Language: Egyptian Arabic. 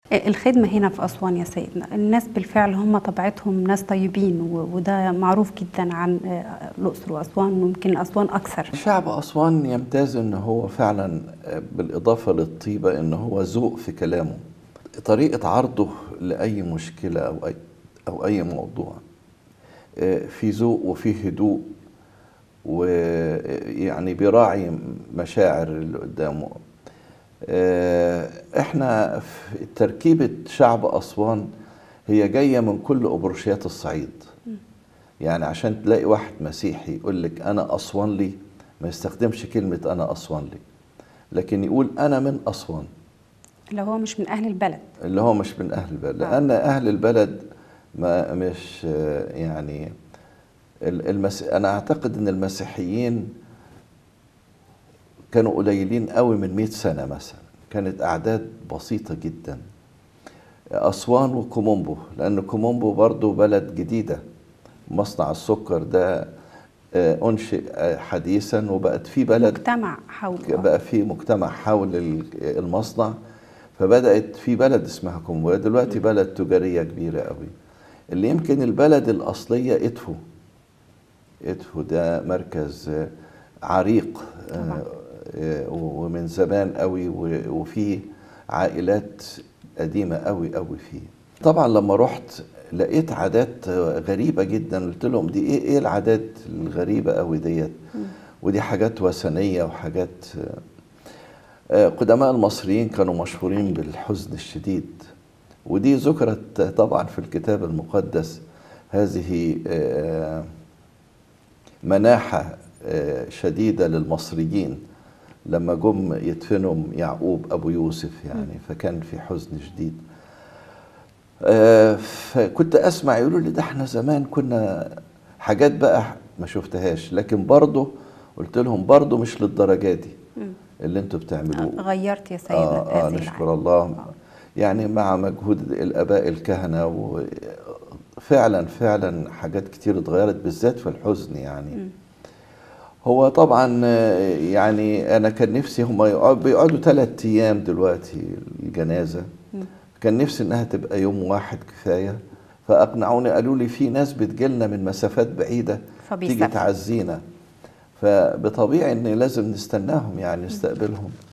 الخدمة هنا في أسوان يا سيدنا الناس بالفعل هم طبيعتهم ناس طيبين و- وده معروف جدا عن آه، الأقصر وأسوان ويمكن أسوان أكثر شعب أسوان يمتاز إن هو فعلا بالإضافة للطيبة إن هو ذوق في كلامه طريقة عرضه لأي مشكلة أو أي أو أي موضوع آه، في ذوق وفي هدوء ويعني بيراعي مشاعر اللي قدامه آه، احنا في تركيبة شعب أسوان هي جاية من كل أبرشيات الصعيد يعني عشان تلاقي واحد مسيحي يقول لك أنا أسوان لي ما يستخدمش كلمة أنا أسوان لي لكن يقول أنا من أسوان لو هو مش من أهل البلد اللي هو مش من أهل البلد آه. لأن أهل البلد ما مش آه، يعني ال- المس... أنا أعتقد أن المسيحيين كانوا قليلين قوي من 100 سنة مثلا كانت أعداد بسيطة جدا أسوان وكومومبو لأن كومومبو برضو بلد جديدة مصنع السكر ده آه، أنشئ آه، حديثا وبقت في بلد مجتمع حول بقى في مجتمع حول ال- المصنع فبدأت في بلد اسمها كومبو دلوقتي بلد تجارية كبيرة قوي اللي يمكن البلد الأصلية إدفو إدفو ده مركز آه، عريق آه، طبعاً. آه، ومن زمان قوي و- وفيه عائلات قديمة قوي قوي فيه طبعا لما رحت لقيت عادات آه، غريبة جدا قلت لهم دي ايه ايه العادات الغريبة قوي ديت ودي حاجات وثنية وحاجات آه، آه، قدماء المصريين كانوا مشهورين بالحزن الشديد ودي ذكرت طبعا في الكتاب المقدس هذه آه، مناحة آه، شديدة للمصريين لما جم يدفنوا يعقوب أبو يوسف يعني فكان في حزن شديد آه، فكنت أسمع يقولوا لي ده احنا زمان كنا حاجات بقى ما شفتهاش لكن برضه قلت لهم برضه مش للدرجة دي اللي انتوا بتعملوه غيرت يا سيدنا آه آه هذه نشكر العادة. الله يعني مع مجهود الآباء الكهنة وفعلا فعلا حاجات كتير اتغيرت بالذات في الحزن يعني هو طبعا آه، يعني أنا كان نفسي هم يقعدوا بيقعدوا ثلاث أيام دلوقتي الجنازة كان نفسي إنها تبقى يوم واحد كفاية فأقنعوني قالوا لي في ناس بتجيلنا من مسافات بعيدة تيجي فبيسافروا. تعزينا فبطبيعي إن لازم نستناهم يعني نستقبلهم